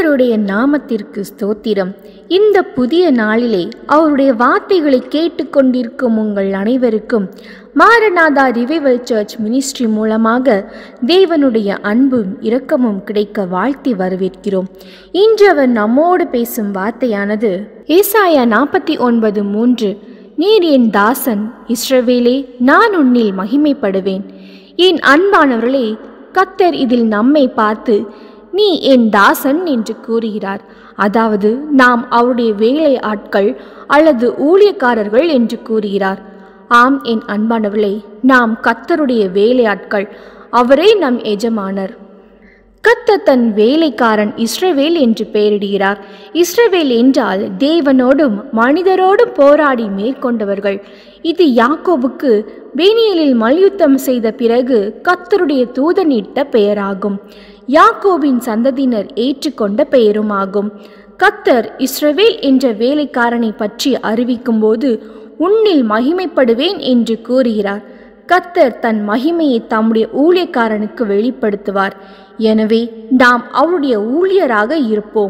கர்த்தருடைய நாமத்திற்கு ஸ்தோத்திரம் இந்த புதிய நாளிலே அவருடைய வார்த்தைகளை கேட்டுக்கொண்டிருக்கும் உங்கள் அனைவருக்கும் மாரநாதா ரிவைவல் சர்ச் மினிஸ்ட்ரி மூலமாக தேவனுடைய அன்பும் இரக்கமும் கிடைக்க வாழ்த்தி வரவேற்கிறோம் இன்று அவர் நம்மோடு பேசும் வார்த்தையானது ஏசாயா நாற்பத்தி ஒன்பது மூன்று நீர் என் தாசன் இஸ்ரவேலே நான் உன்னில் மகிமைப்படுவேன் என் அன்பானவர்களே கத்தர் இதில் நம்மை பார்த்து நீ என் தாசன் என்று கூறுகிறார் அதாவது நாம் அவருடைய வேலை ஆட்கள் அல்லது ஊழியக்காரர்கள் என்று கூறுகிறார் ஆம் என் அன்பானவர்களே நாம் கத்தருடைய வேலையாட்கள் அவரே நம் எஜமானர் கத்த தன் வேலைக்காரன் இஸ்ரவேல் என்று பெயரிடுகிறார் இஸ்ரவேல் என்றால் தேவனோடும் மனிதரோடும் போராடி மேற்கொண்டவர்கள் இது யாக்கோபுக்கு பேனியலில் மல்யுத்தம் செய்த பிறகு கத்தருடைய தூதனிட்ட பெயராகும் யாக்கோபின் சந்ததியினர் ஏற்றுக்கொண்ட பெயருமாகும் கத்தர் இஸ்ரவேல் என்ற வேலைக்காரனை பற்றி அறிவிக்கும்போது உன்னில் மகிமைப்படுவேன் என்று கூறுகிறார் கத்தர் தன் மகிமையை தம்முடைய ஊழியக்காரனுக்கு வெளிப்படுத்துவார் எனவே நாம் அவருடைய ஊழியராக இருப்போம்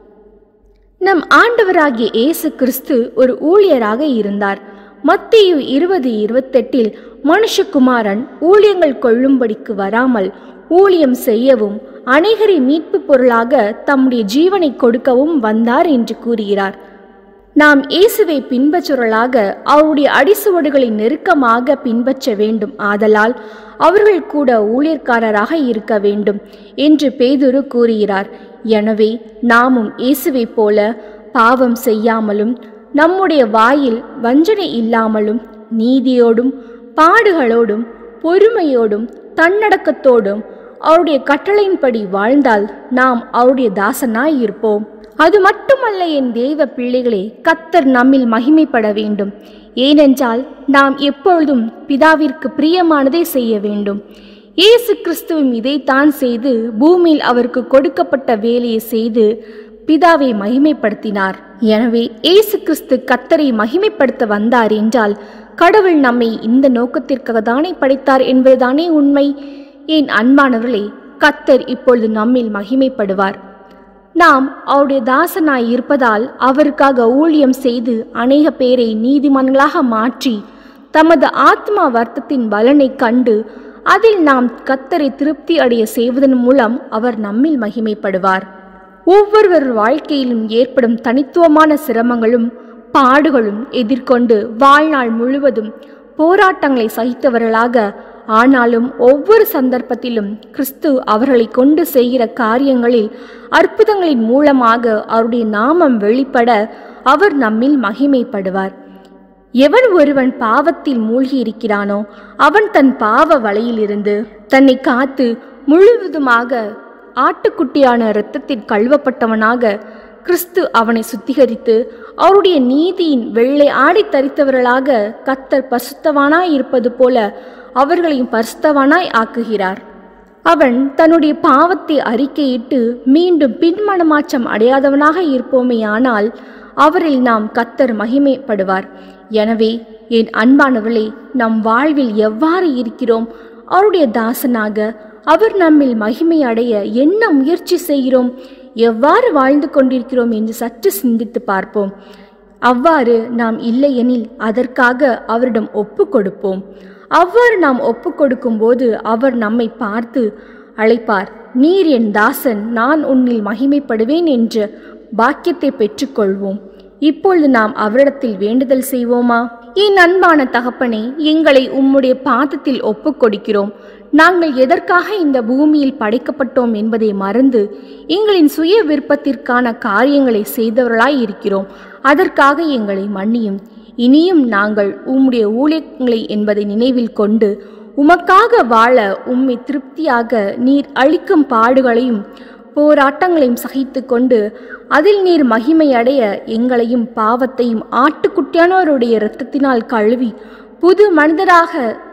நம் ஆண்டவராகிய இயேசு கிறிஸ்து ஒரு ஊழியராக இருந்தார் மத்தியு இருபது இருபத்தெட்டில் மனுஷகுமாரன் ஊழியங்கள் கொள்ளும்படிக்கு வராமல் ஊழியம் செய்யவும் அநேகரை மீட்பு பொருளாக தம்முடைய ஜீவனை கொடுக்கவும் வந்தார் என்று கூறுகிறார் நாம் இயேசுவை பின்பற்றுவர்களாக அவருடைய அடிசுவடுகளை நெருக்கமாக பின்பற்ற வேண்டும் ஆதலால் அவர்கள் கூட ஊழியர்காரராக இருக்க வேண்டும் என்று பேதுரு கூறுகிறார் எனவே நாமும் இயேசுவை போல பாவம் செய்யாமலும் நம்முடைய வாயில் வஞ்சனை இல்லாமலும் நீதியோடும் பாடுகளோடும் பொறுமையோடும் தன்னடக்கத்தோடும் அவருடைய கட்டளையின்படி வாழ்ந்தால் நாம் அவருடைய தாசனாய் இருப்போம் அது மட்டுமல்ல என் தெய்வ பிள்ளைகளே கத்தர் நம்மில் மகிமைப்பட வேண்டும் ஏனென்றால் நாம் எப்பொழுதும் பிதாவிற்கு பிரியமானதை செய்ய வேண்டும் இயேசு கிறிஸ்துவும் இதைத்தான் செய்து பூமியில் அவருக்கு கொடுக்கப்பட்ட வேலையை செய்து பிதாவை மகிமைப்படுத்தினார் எனவே இயேசு கிறிஸ்து கத்தரை மகிமைப்படுத்த வந்தார் என்றால் கடவுள் நம்மை இந்த நோக்கத்திற்காக தானே படைத்தார் என்பதுதானே உண்மை என் அன்பானவர்களே கத்தர் இப்பொழுது நம்மில் மகிமைப்படுவார் நாம் அவருடைய தாசனாய் இருப்பதால் அவருக்காக ஊழியம் செய்து அநேக பேரை நீதிமான்களாக மாற்றி தமது ஆத்மா வர்த்தத்தின் பலனை கண்டு அதில் நாம் கத்தரை திருப்தி அடைய செய்வதன் மூலம் அவர் நம்மில் மகிமைப்படுவார் ஒவ்வொருவர் வாழ்க்கையிலும் ஏற்படும் தனித்துவமான சிரமங்களும் பாடுகளும் எதிர்கொண்டு வாழ்நாள் முழுவதும் போராட்டங்களை சகித்தவர்களாக ஆனாலும் ஒவ்வொரு சந்தர்ப்பத்திலும் கிறிஸ்து அவர்களை கொண்டு செய்கிற காரியங்களில் அற்புதங்களின் மூலமாக அவருடைய நாமம் வெளிப்பட அவர் நம்மில் மகிமைப்படுவார் எவன் ஒருவன் பாவத்தில் மூழ்கி இருக்கிறானோ அவன் தன் பாவ வலையிலிருந்து தன்னை காத்து முழுவதுமாக ஆட்டுக்குட்டியான இரத்தத்தில் கழுவப்பட்டவனாக கிறிஸ்து அவனை சுத்திகரித்து அவருடைய நீதியின் வெள்ளை ஆடை தரித்தவர்களாக கத்தர் பசுத்தவானாய் இருப்பது போல அவர்களையும் பரிசுத்தவானாய் ஆக்குகிறார் அவன் தன்னுடைய பாவத்தை அறிக்கையிட்டு மீண்டும் பின்மனமாற்றம் அடையாதவனாக இருப்போமேயானால் அவரில் நாம் கத்தர் மகிமைப்படுவார் எனவே என் அன்பானவர்களே நம் வாழ்வில் எவ்வாறு இருக்கிறோம் அவருடைய தாசனாக அவர் நம்மில் மகிமை அடைய என்ன முயற்சி செய்கிறோம் எவ்வாறு வாழ்ந்து கொண்டிருக்கிறோம் என்று சற்று சிந்தித்து பார்ப்போம் அவ்வாறு நாம் இல்லையெனில் அதற்காக அவரிடம் ஒப்பு கொடுப்போம் அவ்வாறு நாம் ஒப்பு கொடுக்கும்போது அவர் நம்மை பார்த்து அழைப்பார் நீர் என் தாசன் நான் உன்னில் மகிமைப்படுவேன் என்ற பாக்கியத்தை பெற்றுக்கொள்வோம் இப்பொழுது நாம் அவரிடத்தில் வேண்டுதல் செய்வோமா என் அன்பான தகப்பனே எங்களை உம்முடைய பாதத்தில் ஒப்புக் கொடுக்கிறோம் நாங்கள் எதற்காக இந்த பூமியில் படைக்கப்பட்டோம் என்பதை மறந்து எங்களின் சுய விருப்பத்திற்கான காரியங்களை செய்தவர்களாய் இருக்கிறோம் அதற்காக எங்களை மன்னியும் இனியும் நாங்கள் உம்முடைய ஊழியங்களை என்பதை நினைவில் கொண்டு உமக்காக வாழ உம்மை திருப்தியாக நீர் அளிக்கும் பாடுகளையும் போராட்டங்களையும் சகித்து கொண்டு அதில் நீர் மகிமையடைய எங்களையும் பாவத்தையும் ஆட்டுக்குட்டியானவருடைய இரத்தத்தினால் கழுவி புது மனிதராக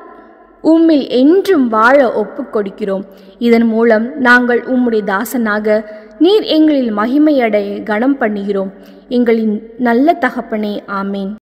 உம்மில் என்றும் வாழ ஒப்புக் கொடுக்கிறோம் இதன் மூலம் நாங்கள் உம்முடைய தாசனாக நீர் எங்களில் மகிமையடைய கனம் பண்ணுகிறோம் எங்களின் நல்ல தகப்பனே ஆமேன்